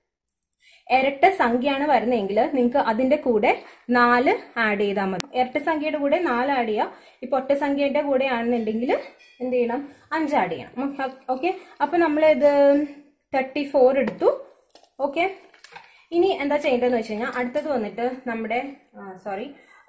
ഇരട്ട സംഖ്യയാണ് വരുന്നതെങ്കിൽ നിങ്ങൾക്ക് അതിന്റെ കൂടെ നാല് ആഡ് ചെയ്താൽ മതി ഇരട്ട സംഖ്യയുടെ കൂടെ നാല് ആഡ് ചെയ്യുക ഇപ്പൊ ഒറ്റ സംഖ്യയുടെ കൂടെ ആണെന്നുണ്ടെങ്കിൽ എന്ത് ചെയ്യണം അഞ്ച് ആഡ് ചെയ്യണം ഓക്കെ അപ്പൊ നമ്മൾ ഇത് തേർട്ടി ഫോർ എടുത്തു ഓക്കെ ഇനി എന്താ ചെയ്യേണ്ടതെന്ന് വെച്ച് കഴിഞ്ഞാൽ അടുത്തത് വന്നിട്ട് നമ്മുടെ സോറി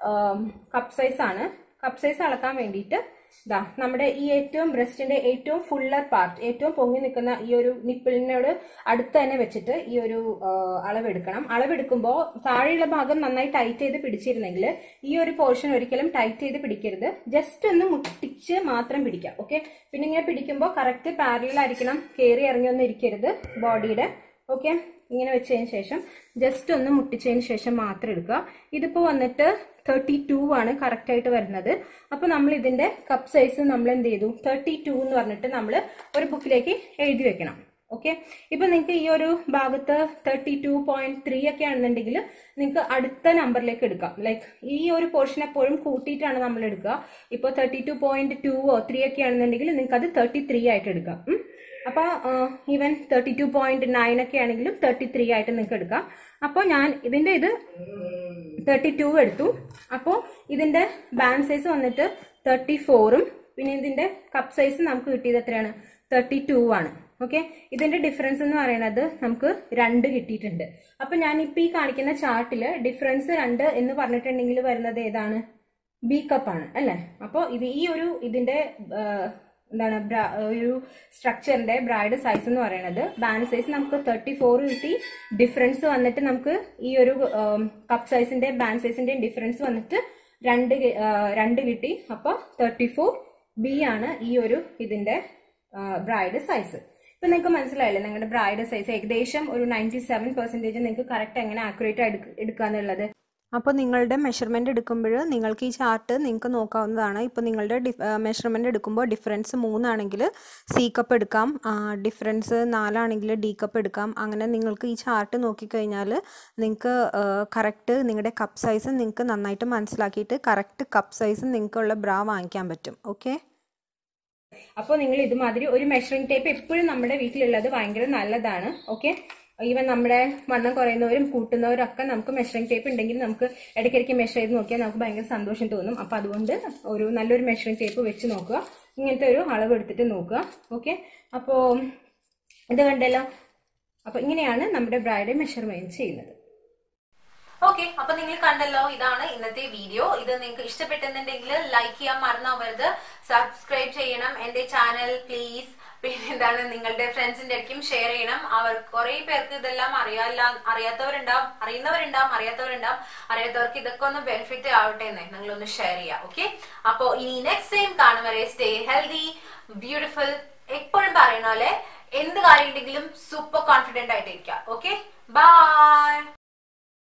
കപ്പ് സൈസ് ആണ് കപ്പ് സൈസ് അളക്കാൻ വേണ്ടിയിട്ട് ഇതാ നമ്മുടെ ഈ ഏറ്റവും ബ്രസ്റ്റിന്റെ ഏറ്റവും ഫുള്ളർ പാർട്ട് ഏറ്റവും പൊങ്ങി നിൽക്കുന്ന ഈ ഒരു നിപ്പിളിനോട് അടുത്ത് തന്നെ വെച്ചിട്ട് ഈ ഒരു ആ, അളവെടുക്കണം അളവെടുക്കുമ്പോൾ താഴെയുള്ള ഭാഗം നന്നായി ടൈറ്റ് ചെയ്ത് പിടിച്ചിരുന്നെങ്കിൽ ഈ ഒരു പോർഷൻ ഒരിക്കലും ടൈറ്റ് ചെയ്ത് പിടിക്കരുത് ജസ്റ്റ് ഒന്ന് മുട്ടിച്ച് മാത്രം പിടിക്കാം ഓക്കെ പിന്നെ ഇങ്ങനെ പിടിക്കുമ്പോൾ കറക്റ്റ് പാരലായിരിക്കണം കയറി ഇറങ്ങി ഒന്നും ഇരിക്കരുത് ബോഡിയുടെ ഓക്കെ ഇങ്ങനെ വെച്ചതിന് ശേഷം ജസ്റ്റ് ഒന്ന് മുട്ടിച്ചതിന് ശേഷം മാത്രം എടുക്കുക ഇതിപ്പോ വന്നിട്ട് തേർട്ടി ടു ആണ് കറക്റ്റ് ആയിട്ട് വരുന്നത് അപ്പൊ നമ്മൾ ഇതിന്റെ കപ്പ് സൈസ് നമ്മൾ എന്ത് ചെയ്തു തേർട്ടി ടു എന്ന് പറഞ്ഞിട്ട് നമ്മൾ ഒരു ബുക്കിലേക്ക് എഴുതി വെക്കണം ഓക്കെ ഇപ്പൊ നിങ്ങൾക്ക് ഈ ഒരു ഭാഗത്ത് തേർട്ടി ടു പോയിന്റ് ത്രീ ഒക്കെ ആണെന്നുണ്ടെങ്കിൽ നിങ്ങൾക്ക് അടുത്ത നമ്പറിലേക്ക് എടുക്കാം ലൈക്ക് ഈ ഒരു പോർഷൻ എപ്പോഴും കൂട്ടിയിട്ടാണ് നമ്മൾ എടുക്കുക ഇപ്പൊ തേർട്ടി ടു പോയിന്റ് ടൂവോ ത്രീ ഒക്കെ ആണെന്നുണ്ടെങ്കിൽ നിങ്ങൾക്ക് അത് തേർട്ടി ത്രീ ആയിട്ട് എടുക്കാം ഉം. അപ്പൊ even thirty two point nine ഒക്കെ ആണെങ്കിലും തേർട്ടി ത്രീ ആയിട്ട് നിങ്ങൾക്ക് എടുക്കാം അപ്പോൾ ഞാൻ ഇതിന്റെ ഇത് തേർട്ടി ടു എടുത്തു അപ്പോൾ ഇതിന്റെ ബാൻഡ് സൈസ് വന്നിട്ട് തേർട്ടി ഫോറും പിന്നെ ഇതിന്റെ കപ്പ് സൈസ് നമുക്ക് കിട്ടിയത് എത്രയാണ് തേർട്ടി ടു ആണ് ഓക്കെ ഇതിന്റെ ഡിഫറൻസ് എന്ന് പറയുന്നത് നമുക്ക് രണ്ട് കിട്ടിയിട്ടുണ്ട് അപ്പൊ ഞാൻ ഇപ്പൊ ഈ കാണിക്കുന്ന ചാർട്ടില് ഡിഫറൻസ് രണ്ട് എന്ന് പറഞ്ഞിട്ടുണ്ടെങ്കിൽ വരുന്നത് ഏതാണ് ബി കപ്പ് ആണ് അല്ലെ അപ്പോൾ ഇത് ഈ ഒരു ഇതിന്റെ ആ, എന്താണ് ബ്ര- ഒരു സ്ട്രക്ചറിന്റെ ബ്രൈഡ് സൈസ് എന്ന് പറയുന്നത് ബാൻഡ് സൈസ് നമുക്ക് തേർട്ടി ഫോർ കിട്ടി ഡിഫറൻസ് വന്നിട്ട് നമുക്ക് ഈ ഒരു കപ്പ് സൈസിന്റെ ബാൻഡ് സൈസിന്റെ ഡിഫറൻസ് വന്നിട്ട് രണ്ട് കി- ആ, രണ്ട് കിട്ടി അപ്പോൾ തേർട്ടി ഫോർ ബി ആണ് ഈ ഒരു ഇതിന്റെ ബ്രൈഡ് സൈസ് ഇപ്പൊ നിങ്ങൾക്ക് മനസ്സിലായില്ലേ നിങ്ങളുടെ ബ്രൈഡ് സൈസ് ഏകദേശം ഒരു നയൻറ്റി സെവൻ പെർസെന്റേജ് നിങ്ങൾക്ക് കറക്റ്റ് എങ്ങനെ ആക്യുറേറ്റ് എടുക്കാന്നുള്ളത്
അപ്പോൾ നിങ്ങളുടെ മെഷർമെൻ്റ് എടുക്കുമ്പോൾ നിങ്ങൾക്ക് ഈ ചാർട്ട് നിങ്ങൾക്ക് നോക്കാവുന്നതാണ് ഇപ്പോൾ നിങ്ങളുടെ മെഷർമെൻ്റ് എടുക്കുമ്പോൾ ഡിഫറൻസ് മൂന്നാണെങ്കിൽ സി കപ്പ് എടുക്കാം ഡിഫറൻസ് നാലാണെങ്കിൽ ഡി കപ്പ് എടുക്കാം അങ്ങനെ നിങ്ങൾക്ക് ഈ ചാർട്ട് നോക്കിക്കഴിഞ്ഞാൽ നിങ്ങൾക്ക് കറക്റ്റ് നിങ്ങളുടെ കപ്പ് സൈസ് നിങ്ങൾക്ക് നന്നായിട്ട് മനസ്സിലാക്കിയിട്ട് കറക്റ്റ് കപ്പ് സൈസ് നിങ്ങൾക്കുള്ള ബ്രാ വാങ്ങിക്കാൻ പറ്റും ഓക്കെ
അപ്പോൾ നിങ്ങൾ ഇതുമാതിരി ഒരു മെഷറിംഗ് ടേപ്പ് എപ്പോഴും നമ്മുടെ വീട്ടിലുള്ളത് ഭയങ്കര നല്ലതാണ് ഓക്കെ ഈവൻ നമ്മുടെ വണ്ണം കുറയുന്നവരും കൂട്ടുന്നവരും ഒക്കെ നമുക്ക് മെഷറിംഗ് ടേപ്പ് ഉണ്ടെങ്കിൽ നമുക്ക് ഇടയ്ക്കിടയ്ക്ക് മെഷർ ചെയ്ത് നോക്കിയാൽ നമുക്ക് ഭയങ്കര സന്തോഷം തോന്നും അപ്പൊ അതുകൊണ്ട് ഒരു നല്ലൊരു മെഷറിംഗ് ടേപ്പ് വെച്ച് നോക്കുക ഇങ്ങനത്തെ ഒരു അളവ് എടുത്തിട്ട് നോക്കുക ഓക്കെ അപ്പോ ഇത് കണ്ടല്ലോ അപ്പൊ ഇങ്ങനെയാണ് നമ്മുടെ ബ്രൈഡ് മെഷർമെന്റ് ചെയ്യുന്നത്
ഓക്കെ അപ്പൊ നിങ്ങൾ കണ്ടല്ലോ ഇതാണ് ഇന്നത്തെ വീഡിയോ ഇത് നിങ്ങൾക്ക് ഇഷ്ടപ്പെട്ടെന്നുണ്ടെങ്കിൽ ലൈക്ക് ചെയ്യാൻ മറന്നാവരുത് സബ്സ്ക്രൈബ് ചെയ്യണം എന്റെ ചാനൽ പ്ലീസ് പിന്നെ എന്താണ് നിങ്ങളുടെ ഫ്രണ്ട്സിന്റെ ഇടയ്ക്കും ഷെയർ ചെയ്യണം അവർ കുറെ പേർക്ക് ഇതെല്ലാം അറിയാല്ല അറിയാത്തവരുണ്ടാവും അറിയുന്നവരുണ്ടാവും അറിയാത്തവരുണ്ടാവും അറിയാത്തവർക്ക് ഇതൊക്കെ ഒന്ന് ബെനിഫിറ്റ് ആവട്ടെ എന്ന് നിങ്ങളൊന്ന് ഷെയർ ചെയ്യാം ഓക്കെ അപ്പോ ഇനി നെക്സ്റ്റ് ടൈം കാണും വരെ സ്റ്റേ ഹെൽതി ബ്യൂട്ടിഫുൾ എപ്പോഴും പറയുന്ന പോലെ എന്ത് കാര്യം ഉണ്ടെങ്കിലും സൂപ്പർ കോൺഫിഡന്റ് ആയിട്ടിരിക്കുക ഓക്കെ ബൈ